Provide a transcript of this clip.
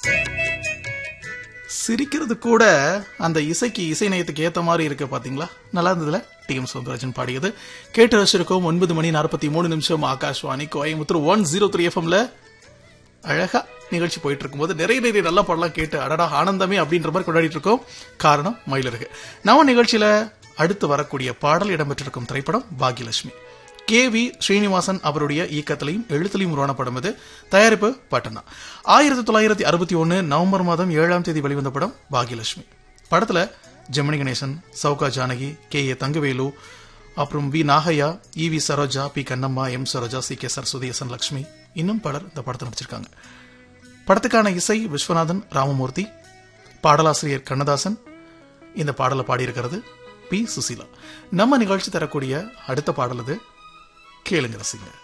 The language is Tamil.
சிரிக்கிறது கூட அந்த இசைக்கு இசை நயத்துக்கு ஏத்த மாதிரி இருக்கு பாத்தீங்களா நல்லா இருந்ததுல டி எம் சௌந்தரராஜன் பாடியது கேட்டு ரசிச்சிருக்கோம் ஒன்பது மணி நாற்பத்தி மூணு நிமிஷம் Akashvani Coimbatore one zero three எஃப்எம்ல அழகா நிகழ்ச்சி போயிட்டு இருக்கும்போது நிறைய நிறைய நல்ல பாடலாம் கேட்டு அடடா ஆனந்தமே அப்படின்ற மாதிரி கொண்டாடிட்டு இருக்கோம் காரணம் மயிலருக்கு நம்ம நிகழ்ச்சியில அடுத்து வரக்கூடிய பாடல் இடம்பெற்றிருக்கும் திரைப்படம் பாக்யலட்சுமி கே வி ஸ்ரீனிவாசன் அவருடைய இயக்கத்திலையும் எழுத்திலையும் உருவான படம் இது தயாரிப்பு பட்டனா ஆயிரத்தி தொள்ளாயிரத்தி அறுபத்தி ஒன்னு நவம்பர் மாதம் ஏழாம் தேதி வெளிவந்த படம் பாக்யலட்சுமி படத்துல ஜெமினி கணேசன் சௌகா ஜானகி கே ஏ தங்கவேலு அப்புறம் V Nagaiah E V Saroja P Kannamma M Saroja C K Saraswathi S N Lakshmi இன்னும் பலர் இந்த படத்தை நடிச்சிருக்காங்க படத்துக்கான இசை விஸ்வநாதன் ராமமூர்த்தி பாடலாசிரியர் கண்ணதாசன் இந்த பாடலை பாடியிருக்கிறது பி சுசீலா நம்ம நிகழ்ச்சி தரக்கூடிய அடுத்த பாடல் இது கேளுங்க ரசிங்க